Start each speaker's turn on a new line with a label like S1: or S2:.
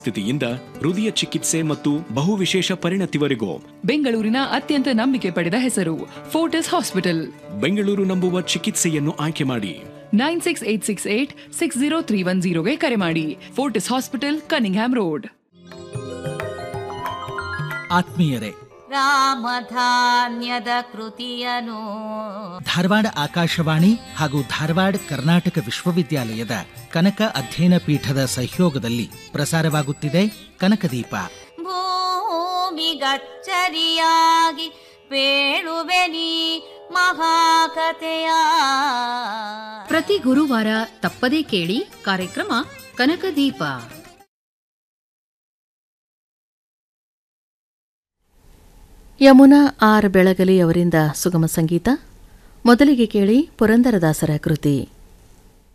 S1: ಸ್ಥಿತಿಯಿಂದ ಹೃದಯ ಚಿಕಿತ್ಸೆ ಮತ್ತು ಬಹುವಿಶೇಷ ಪರಿಣತಿವರೆಗೂ
S2: ಬೆಂಗಳೂರಿನ ಅತ್ಯಂತ ನಂಬಿಕೆ ಪಡೆದ ಹೆಸರು ಫೋರ್ಟಿಸ್ ಹಾಸ್ಪಿಟಲ್
S1: ಬೆಂಗಳೂರು ನಂಬುವ ಚಿಕಿತ್ಸೆಯನ್ನು ಆಯ್ಕೆ ಮಾಡಿ
S2: nine six eight six eight six zero three one ಜೀರೋಗೆ ಕರೆ ಮಾಡಿ ಫೋರ್ಟಿಸ್ ಹಾಸ್ಪಿಟಲ್ ಕನಿಂಗ್ಹ್ಯಾಮ್ ರೋಡ್
S3: ಆತ್ಮೀಯರೇ
S4: ರಾಮಧಾನ್ಯದ ಕೃತಿಯನು
S3: ಧಾರವಾಡ ಆಕಾಶವಾಣಿ ಹಾಗೂ ಧಾರವಾಡ ಕರ್ನಾಟಕ ವಿಶ್ವವಿದ್ಯಾಲಯದ ಕನಕ ಅಧ್ಯಯನ ಪೀಠದ ಸಹಯೋಗದಲ್ಲಿ ಪ್ರಸಾರವಾಗುತ್ತಿದೆ ಕನಕದೀಪ
S4: ಭೂಮಿಗಚ್ಚರಿಯಾಗಿ ಪೇಳುವೆನಿ ಮಹಾಕಥೆಯ
S5: ಪ್ರತಿ ಗುರುವಾರ ತಪ್ಪದೇ ಕೇಳಿ ಕಾರ್ಯಕ್ರಮ ಕನಕದೀಪ
S6: ಯಮುನಾ ಆರ್ ಬೆಳಗಲಿ ಅವರಿಂದ ಸುಗಮ ಸಂಗೀತ ಮೊದಲಿಗೆ ಕೇಳಿ ಪುರಂದರದಾಸರ ಕೃತಿ